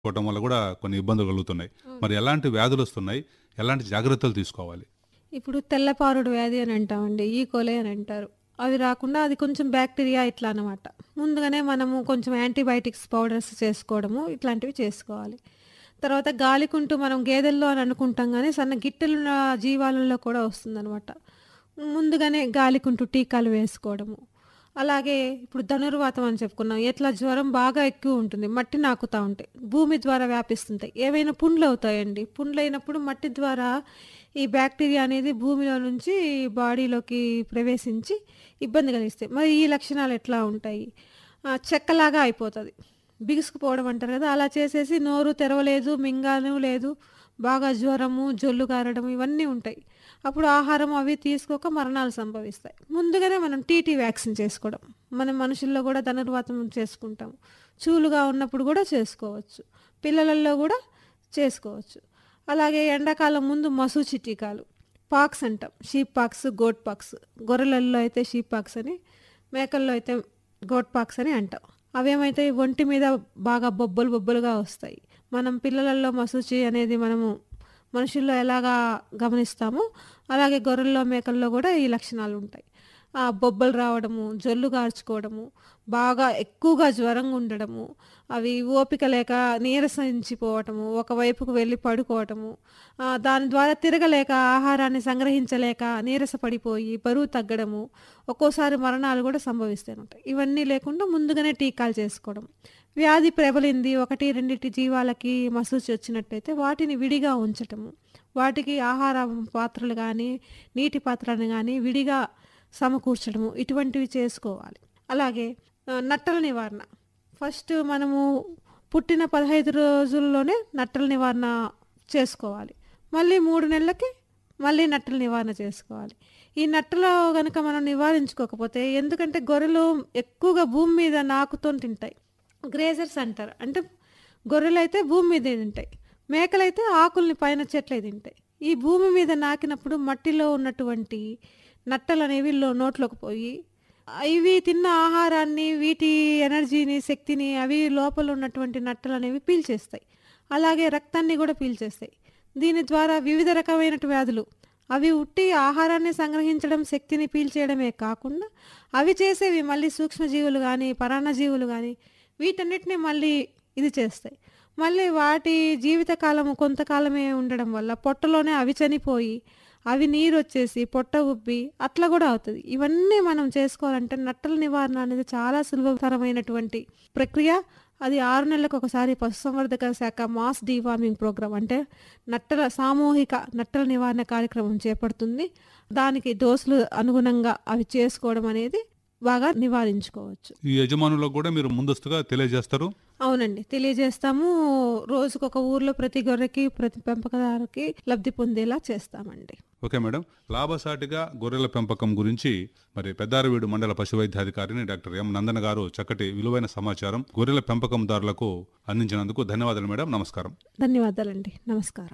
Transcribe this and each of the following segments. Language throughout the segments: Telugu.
పోవటం వల్ల కూడా కొన్ని ఇబ్బందులు కలుగుతున్నాయి మరి ఎలాంటి వ్యాధులు వస్తున్నాయి ఎలాంటి జాగ్రత్తలు తీసుకోవాలి ఇప్పుడు తెల్లపారుడు వ్యాధి అని అంటామండి ఈ కోలే అని అంటారు అవి రాకుండా అది కొంచెం బ్యాక్టీరియా ఇట్లా అనమాట ముందుగానే మనము కొంచెం యాంటీబయాటిక్స్ పౌడర్స్ చేసుకోవడము ఇట్లాంటివి చేసుకోవాలి తర్వాత గాలికుంటూ మనం గేదెల్లో అని అనుకుంటాం కానీ సన్న గిట్టెలున్న జీవాలలో కూడా వస్తుందన్నమాట ముందుగానే గాలికుంటూ టీకాలు వేసుకోవడము అలాగే ఇప్పుడు ధనుర్వాతం అని చెప్పుకున్నాం ఎట్లా జ్వరం బాగా ఎక్కువ ఉంటుంది మట్టి నాకుతూ ఉంటాయి భూమి ద్వారా వ్యాపిస్తుంటాయి ఏవైనా పుండ్లు అవుతాయండి పుండ్లు అయినప్పుడు మట్టి ద్వారా ఈ బ్యాక్టీరియా అనేది భూమిలో నుంచి బాడీలోకి ప్రవేశించి ఇబ్బంది కలిగిస్తాయి మరి ఈ లక్షణాలు ఎట్లా ఉంటాయి ఆ, చెక్కలాగా అయిపోతుంది బిగుసుకుపోవడం అంటారు కదా అలా చేసేసి నోరు తెరవలేదు మింగాను లేదు బాగా జ్వరము జొల్లు కారడం ఇవన్నీ ఉంటాయి అప్పుడు ఆహారం అవి తీసుకోక మరణాలు సంభవిస్తాయి ముందుగానే మనం టీటీ వ్యాక్సిన్ చేసుకోవడం మనం మనుషుల్లో కూడా ధనుర్వాతం చేసుకుంటాం చూలుగా ఉన్నప్పుడు కూడా చేసుకోవచ్చు పిల్లలలో కూడా చేసుకోవచ్చు అలాగే ఎండాకాలం ముందు మసూచి టీకాలు పాక్స్ అంటాం షీప్ పాక్స్ గోట్ పాక్స్ గొర్రెలలో అయితే షీప్ పాక్స్ అని మేకల్లో అయితే గోట్ పాక్స్ అని అంటాం అవేమైతే ఒంటి మీద బాగా బొబ్బలు బొబ్బలుగా వస్తాయి మనం పిల్లలలో మసూచి అనేది మనము మనుషుల్లో ఎలాగా గమనిస్తామో అలాగే గొర్రెల్లో మేకల్లో కూడా ఈ లక్షణాలు ఉంటాయి ఆ బొబ్బలు రావడము జొల్లు కార్చుకోవడము బాగా ఎక్కువగా జ్వరంగా ఉండడము అవి ఓపిక లేక నీరసించిపోవటము ఒకవైపుకు వెళ్ళి పడుకోవటము ఆ, దాని ద్వారా తిరగలేక ఆహారాన్ని సంగ్రహించలేక నీరస పడిపోయి బరువు తగ్గడము ఒక్కోసారి మరణాలు కూడా సంభవిస్తూ ఉంటాయి ఇవన్నీ లేకుండా ముందుగానే టీకాలు చేసుకోవడం వ్యాధి ప్రబలింది ఒకటి రెండిటి జీవాలకి మసూచి వచ్చినట్టయితే వాటిని విడిగా ఉంచటము వాటికి ఆహార పాత్రలు కానీ నీటి పాత్రలు కానీ విడిగా సమకూర్చడము ఇటువంటివి చేసుకోవాలి అలాగే ఆ, నట్టల నివారణ ఫస్ట్ మనము పుట్టిన పదహైదు రోజుల్లోనే నట్టల నివారణ చేసుకోవాలి మళ్ళీ మూడు నెలలకి మళ్ళీ నట్టల నివారణ చేసుకోవాలి ఈ నట్టలో కనుక మనం నివారించుకోకపోతే ఎందుకంటే గొర్రెలు ఎక్కువగా భూమి మీద నాకుతో తింటాయి గ్రేజర్స్ అంటారు అంటే గొర్రెలు అయితే భూమి మీద తింటాయి మేకలైతే ఆకుల్ని పైన చెట్లే తింటాయి ఈ భూమి మీద నాకినప్పుడు మట్టిలో ఉన్నటువంటి నట్టలు అనేవి లో- నోట్లోకి పోయి ఇవి తిన్న ఆహారాన్ని వీటి ఎనర్జీని శక్తిని అవి లోపల ఉన్నటువంటి నట్టలు అనేవి పీల్చేస్తాయి అలాగే రక్తాన్ని కూడా పీల్చేస్తాయి దీని ద్వారా వివిధ రకమైన వ్యాధులు అవి ఉట్టి ఆహారాన్ని సంగ్రహించడం శక్తిని పీల్చేయడమే కాకుండా అవి చేసేవి మళ్ళీ సూక్ష్మజీవులు కానీ పరాన్నజీవులు కానీ వీటన్నిటిని మళ్ళీ ఇది చేస్తాయి మళ్ళీ వాటి జీవితకాలం కొంతకాలమే ఉండడం వల్ల పొట్టలోనే అవి చనిపోయి అవి నీరు వచ్చేసి పొట్ట ఉబ్బి అట్లా కూడా అవుతుంది ఇవన్నీ మనం చేసుకోవాలంటే నట్టల నివారణ అనేది చాలా సులభతరమైనటువంటి ప్రక్రియ అది ఆరు నెలలకు ఒకసారి పశుసంవర్ధక శాఖ మాస్ డీవార్మింగ్ ప్రోగ్రామ్ అంటే నట్టల సామూహిక నట్టల నివారణ కార్యక్రమం చేపడుతుంది దానికి డోసులు అనుగుణంగా అవి చేసుకోవడం అనేది బాగా నివారించుకోవచ్చు ఈ యజమానులకు కూడా మీరు ముందస్తుగా తెలియజేస్తారు అవునండి తెలియజేస్తాము రోజుకొక ఒక ఊర్లో ప్రతి గొర్రెకి ప్రతి పెంపకదారుకి లబ్ధి పొందేలా చేస్తామండి ఓకే మేడం లాభసాటిగా గొర్రెల పెంపకం గురించి మరి పెద్దారవీడు మండల పశువైద్యాధికారిని డాక్టర్ ఎం నందన గారు చక్కటి విలువైన సమాచారం గొర్రెల పెంపకందారులకు అందించినందుకు ధన్యవాదాలు మేడం నమస్కారం ధన్యవాదాలండి నమస్కారం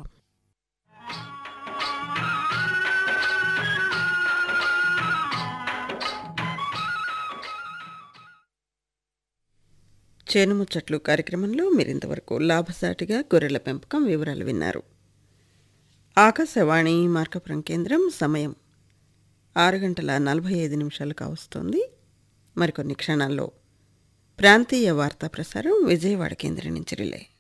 చేనుముచ్చట్లు కార్యక్రమంలో మీరింతవరకు లాభసాటిగా గొర్రెల పెంపకం వివరాలు విన్నారు ఆకాశవాణి మార్కపురం కేంద్రం సమయం ఆరు గంటల నలభై ఐదు నిమిషాలు కావస్తోంది మరికొన్ని క్షణాల్లో ప్రాంతీయ వార్తా ప్రసారం విజయవాడ కేంద్రం నుంచి రిలే